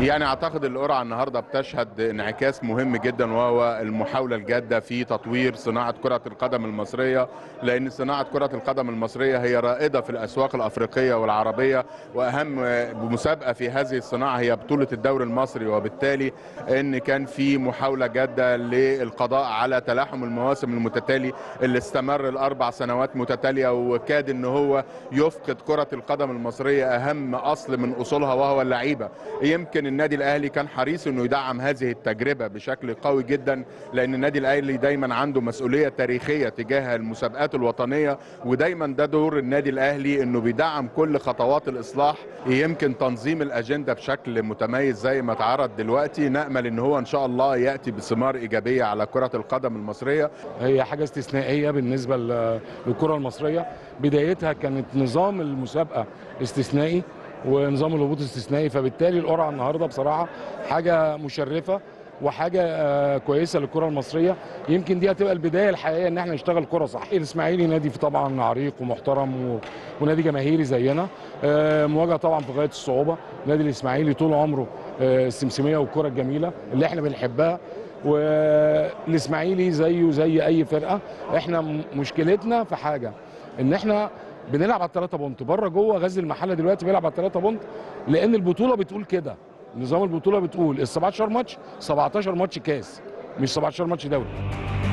يعني اعتقد القرعه النهارده بتشهد انعكاس مهم جدا وهو المحاوله الجاده في تطوير صناعه كره القدم المصريه لان صناعه كره القدم المصريه هي رائده في الاسواق الافريقيه والعربيه واهم مسابقه في هذه الصناعه هي بطوله الدوري المصري وبالتالي ان كان في محاوله جاده للقضاء على تلاحم المواسم المتتالي اللي استمر الاربع سنوات متتاليه وكاد ان هو يفقد كره القدم المصريه اهم اصل من اصولها وهو اللعيبه يمكن النادي الاهلي كان حريص انه يدعم هذه التجربه بشكل قوي جدا لان النادي الاهلي دايما عنده مسؤوليه تاريخيه تجاه المسابقات الوطنيه ودايما ده دور النادي الاهلي انه بيدعم كل خطوات الاصلاح يمكن تنظيم الاجنده بشكل متميز زي ما اتعرض دلوقتي نامل ان هو ان شاء الله ياتي بثمار ايجابيه على كره القدم المصريه هي حاجه استثنائيه بالنسبه للكره المصريه بدايتها كانت نظام المسابقه استثنائي ونظام الهبوط استثنائي فبالتالي القرعه النهارده بصراحه حاجه مشرفه وحاجه آه كويسه للكره المصريه يمكن دي هتبقى البدايه الحقيقيه ان احنا نشتغل كره صح الاسماعيلي نادي طبعا عريق ومحترم و... ونادي جماهيري زينا آه مواجهه طبعا في غايه الصعوبه نادي الاسماعيلي طول عمره آه السمسميه والكره الجميله اللي احنا بنحبها والاسماعيلي زيه زي اي فرقه احنا مشكلتنا في حاجه ان احنا بنلعب على الثلاثه بونت بره جوه غزل المحله دلوقتي بيلعب على الثلاثه بونت لان البطوله بتقول كده نظام البطوله بتقول ال 17 ماتش 17 ماتش كاس مش 17 ماتش دوري